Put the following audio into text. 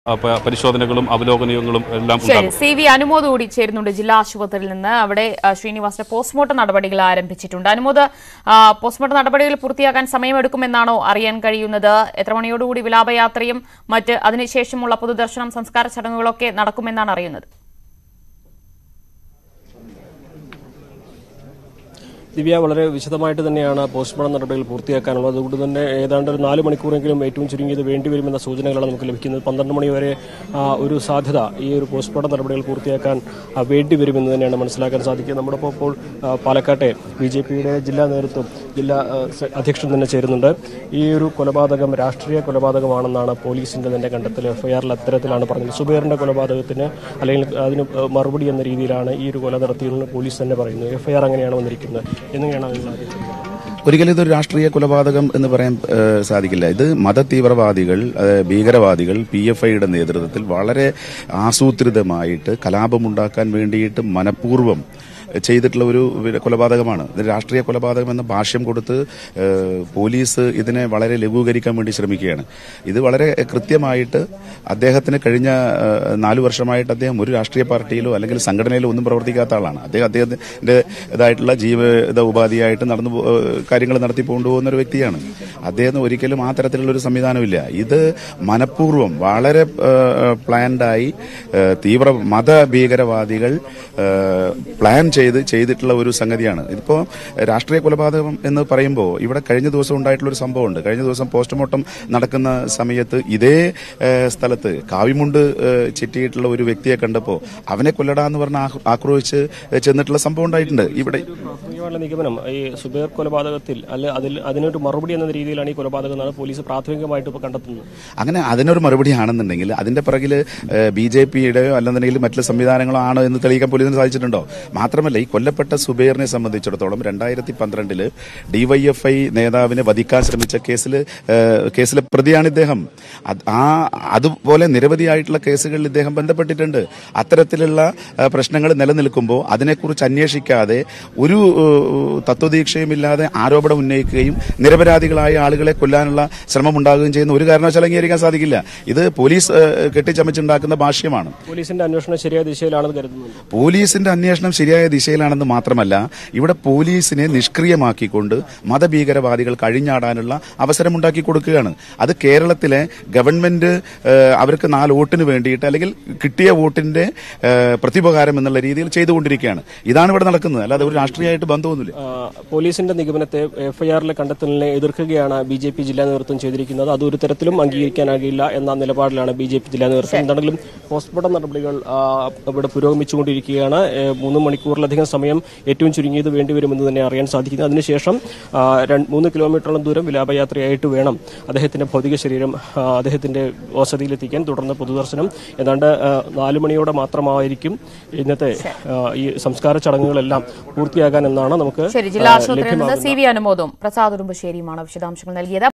ആ, പ- പരിശോധനകളും അവലോകനങ്ങളും എല്ലാം ശരി ഉണ്ടാകും സി വി അനുമോദ് കൂടി ചേരുന്നുണ്ട് ജില്ലാ ആശുപത്രിയിൽ നിന്ന് അവിടെ ആ, ശ്രീനിവാസിന്റെ പോസ്റ്റ്മോർട്ടം നടപടികൾ ആരംഭിച്ചിട്ടുണ്ട് അനുമോദ് ആ, പോസ്റ്റ്മോർട്ടം നടപടികൾ പൂർത്തിയാക്കാൻ സമയമെടുക്കുമെന്നാണോ അറിയാൻ കഴിയുന്നത് എത്ര മണിയോടുകൂടി വിലാപയാത്രയും മറ്റ് അതിനുശേഷമുള്ള പൊതുദർശനം സംസ്കാര ചടങ്ങുകളൊക്കെ നടക്കുമെന്നാണ് അറിയുന്നത് ദിവ്യ വളരെ വിശദമായിട്ട് തന്നെയാണ് പോസ്റ്റ്മോർട്ടം നടപടികൾ പൂർത്തിയാക്കാനുള്ളത് അതുകൊണ്ട് തന്നെ ഏതാണ്ട് ഒരു നാല് മണിക്കൂറെങ്കിലും ഏറ്റവും ചുരുങ്ങിയത് വേണ്ടിവരുമെന്ന സൂചനകളാണ് നമുക്ക് ലഭിക്കുന്നത് പന്ത്രണ്ട് മണി വരെ ആ, ഒരു സാധ്യത ഈ ഒരു പോസ്റ്റ്മോർട്ടം നടപടികൾ പൂർത്തിയാക്കാൻ ആ, വേണ്ടിവരുമെന്ന് തന്നെയാണ് മനസ്സിലാക്കാൻ സാധിക്കുക നമ്മുടെ ഒപ്പം ഇപ്പോൾ ആ, പാലക്കാട്ടെ ബി ജെ പിയുടെ ജില്ലാ നേതൃത്വം ജില്ലാ ആ, സെ- അധ്യക്ഷൻ തന്നെ ചേരുന്നുണ്ട് ഈ ഒരു കൊലപാതകം രാഷ്ട്രീയ കൊലപാതകമാണെന്നാണ് പോലീസിന്റെ തന്നെ കണ്ടെത്തൽ എഫ്ഐആറിൽ അത്തരത്തിലാണ് പറഞ്ഞത് സുബൈറിന്റെ കൊലപാതകത്തിന് അല്ലെങ്കിൽ അതിന് മറുപടി എന്ന രീതിയിലാണ് ഈ ഒരു കൊല നടത്തിയതെന്ന് പോലീസ് തന്നെ പറയുന്നു എഫ്ഐആർ അങ്ങനെയാണ് വന്നിരിക്കുന്നത് എങ്ങനെയാണ് അതിൽ സാധിക്കുന്നത് ഒരിക്കലും ഇതൊരു രാഷ്ട്രീയ കൊലപാതകം എന്ന് പറയാൻ ഏഹ്, സാധിക്കില്ല ഇത് മതതീവ്രവാദികൾ ഏഹ്, ഭീകരവാദികൾ പി എഫ് ഐയുടെ നേതൃത്വത്തിൽ വളരെ ആസൂത്രിതമായിട്ട് കലാപമുണ്ടാക്കാൻ വേണ്ടിയിട്ട് മനഃപൂർവ്വം ചെയ്തിട്ടുള്ള ഒരു കൊലപാതകമാണ് ഇത് രാഷ്ട്രീയ കൊലപാതകം എന്ന ഭാഷ്യം കൊടുത്ത് ഏഹ്, പോലീസ് ഇതിനെ വളരെ ലഘൂകരിക്കാൻ വേണ്ടി ശ്രമിക്കുകയാണ് ഇത് വളരെ കൃത്യമായിട്ട് അദ്ദേഹത്തിന് കഴിഞ്ഞ ഏഹ്, നാലു വർഷമായിട്ട് അദ്ദേഹം ഒരു രാഷ്ട്രീയ പാർട്ടിയിലോ അല്ലെങ്കിൽ സംഘടനയിലോ ഒന്നും പ്രവർത്തിക്കാത്ത ആളാണ് അദ്ദേഹം അദ്ദേഹത്തിന്റെ ഇതായിട്ടുള്ള ജീവിത ഉപാധിയായിട്ട് നടന്നു പോ- ഏഹ്, കാര്യങ്ങൾ നടത്തി കൊണ്ടുപോകുന്ന ഒരു വ്യക്തിയാണ് അദ്ദേഹം ഒരിക്കലും ആ തരത്തിലുള്ള ഒരു സംവിധാനമില്ല ഇത് മനഃപൂർവ്വം വളരെ പ്ലാൻഡായി തീവ്ര മതഭീകരവാദികൾ ഏഹ്, പ്ലാൻ ചെയ്ത് ചെയ്തിട്ടുള്ള ഒരു സംഗതിയാണ് ഇതിപ്പോ രാഷ്ട്രീയ കൊലപാതകം എന്ന് പറയുമ്പോൾ ഇവിടെ കഴിഞ്ഞ ദിവസം ഉണ്ടായിട്ടുള്ള ഒരു സംഭവമുണ്ട് കഴിഞ്ഞ ദിവസം പോസ്റ്റ്മോർട്ടം നടക്കുന്ന സമയത്ത് ഇതേ ഏഹ്, സ്ഥലത്ത് കാവിമുണ്ട് ഏഹ്, ചുറ്റിയിട്ടുള്ള ഒരു വ്യക്തിയെ കണ്ടപ്പോൾ അവനെ കൊല്ലടാന്ന് പറഞ്ഞ് ആഹ്- ആക്രോശിച്ച് ചെന്നിട്ടുള്ള സംഭവം ഉണ്ടായിട്ടുണ്ട് ഇവിടെ പ്രാഥമികമായുള്ള നിഗമനം ഈ സുബൈർ കൊലപാതകത്തിൽ അല്ലെ അതിൽ അതിനൊരു മറുപടി എന്ന രീതിയിലാണ് ഈ കൊലപാതകം എന്നാണ് പോലീസ് പ്രാഥമികമായിട്ട് ഇപ്പോൾ കണ്ടെത്തുന്നത് അങ്ങനെ അതിനൊരു മറുപടി ആണെന്നുണ്ടെങ്കിൽ അതിന്റെ പിറകിൽ ബി ജെ പിയുടെയോ അല്ലെന്നുണ്ടെങ്കിൽ മറ്റു സംവിധാനങ്ങളോ ആണോ എന്ന് തെളിയിക്കാൻ പോലീസിന് സാധിച്ചിട്ടുണ്ടോ മാത്രമല്ല ഈ കൊല്ലപ്പെട്ട സുബൈറിനെ സംബന്ധിച്ചിടത്തോളം രണ്ടായിരത്തി പന്ത്രണ്ടില് ഡിവൈഎഫ്ഐ നേതാവിനെ വധിക്കാൻ ശ്രമിച്ച കേസിൽ കേസിലെ പ്രതിയാണ് ഇദ്ദേഹം അത് ആ അതുപോലെ നിരവധിയായിട്ടുള്ള കേസുകളിൽ ഇദ്ദേഹം ബന്ധപ്പെട്ടിട്ടുണ്ട് അത്തരത്തിലുള്ള ആ, പ്രശ്നങ്ങൾ നിലനിൽക്കുമ്പോൾ അതിനെക്കുറിച്ച് അന്വേഷിക്കാതെ ഒരു ഏഹ്, തത്വദീക്ഷയുമില്ലാതെ ആരോപണം ഉന്നയിക്കുകയും നിരപരാധികളായ ആളുകളെ കൊല്ലാനുള്ള ശ്രമം ഉണ്ടാകുകയും ചെയ്യുന്ന ഒരു കാരണവശാലും അംഗീകരിക്കാൻ സാധിക്കില്ല ഇത് പോലീസ് ഏഹ്, കെട്ടിച്ചമച്ചുണ്ടാക്കുന്ന ഭാഷ്യമാണ് പോലീസിന്റെ അന്വേഷണം ശരിയായ ദിശയിലാണെന്ന് കരുതുന്നുണ്ട് പോലീസിന്റെ അന്വേഷണം ശരിയായ ദിശയിലാണെന്ന് മാത്രമല്ല ഇവിടെ പോലീസിനെ നിഷ്ക്രിയമാക്കിക്കൊണ്ട് മതഭീകരവാദികൾ കഴിഞ്ഞാടാനുള്ള അവസരമുണ്ടാക്കി കൊടുക്കുകയാണ് അത് കേരളത്തിലെ ഗവൺമെന്റ് ഏഹ്, അവർക്ക് നാല് വോട്ടിന് വേണ്ടിയിട്ട് അല്ലെങ്കിൽ കിട്ടിയ വോട്ടിന്റെ ഏഹ്, പ്രത്യുപകാരം എന്നുള്ള രീതിയിൽ ചെയ്തുകൊണ്ടിരിക്കുകയാണ് ഇതാണ് ഇവിടെ നടക്കുന്നത് അല്ലാതെ ഒരു രാഷ്ട്രീയമായിട്ട് ബന്ധമൊന്നുമില്ല ആ, പോലീസിന്റെ നിഗമനത്തെ എഫ്ഐആറിലെ കണ്ടെത്തലിനെ എതിർക്കുകയാണ് ബി ജെ പി ജില്ലാ നേതൃത്വം ചെയ്തിരിക്കുന്നത് അത് ഒരു തരത്തിലും അംഗീകരിക്കാനാകില്ല എന്ന നിലപാടിലാണ് ബി ജെ പി ജില്ലാ നേതൃത്വം എന്താണെങ്കിലും പോസ്റ്റ്മോർട്ടം നടപടികൾ ആ, ഇവിടെ പുരോഗമിച്ചുകൊണ്ടിരിക്കുകയാണ് ഏ, മൂന്ന് മണിക്കൂറിലധികം സമയം ഏറ്റവും ചുരുങ്ങിയത് വേണ്ടിവരുമെന്ന് തന്നെ അറിയാൻ സാധിക്കുന്നു അതിനുശേഷം ആ, രണ്ട് മൂന്ന് കിലോമീറ്ററോളം ദൂരം വിലാപയാത്രയായിട്ട് വേണം അദ്ദേഹത്തിന്റെ ഭൗതിക ശരീരം ആ, അദ്ദേഹത്തിന്റെ വസതിയിലെത്തിക്കാൻ തുടർന്ന് പൊതുദർശനം ഏതാണ്ട് ആ, നാല് മണിയോടെ മാത്രമായിരിക്കും ഇന്നത്തെ ആ, ഈ സംസ്കാര ചടങ്ങുകളെല്ലാം പൂർത്തിയാകാൻ എന്നാണ് നമുക്ക് ശരി ജില്ലാ ആ, ആശുപത്രിയിൽ നിന്ന് ലഭ്യമാകുന്ന സി വി അനുമോദും പ്രസാദ് ഉടുമ്പശ്ശേരിയുമാണ് വിശദാംശങ്ങൾ നൽകിയത്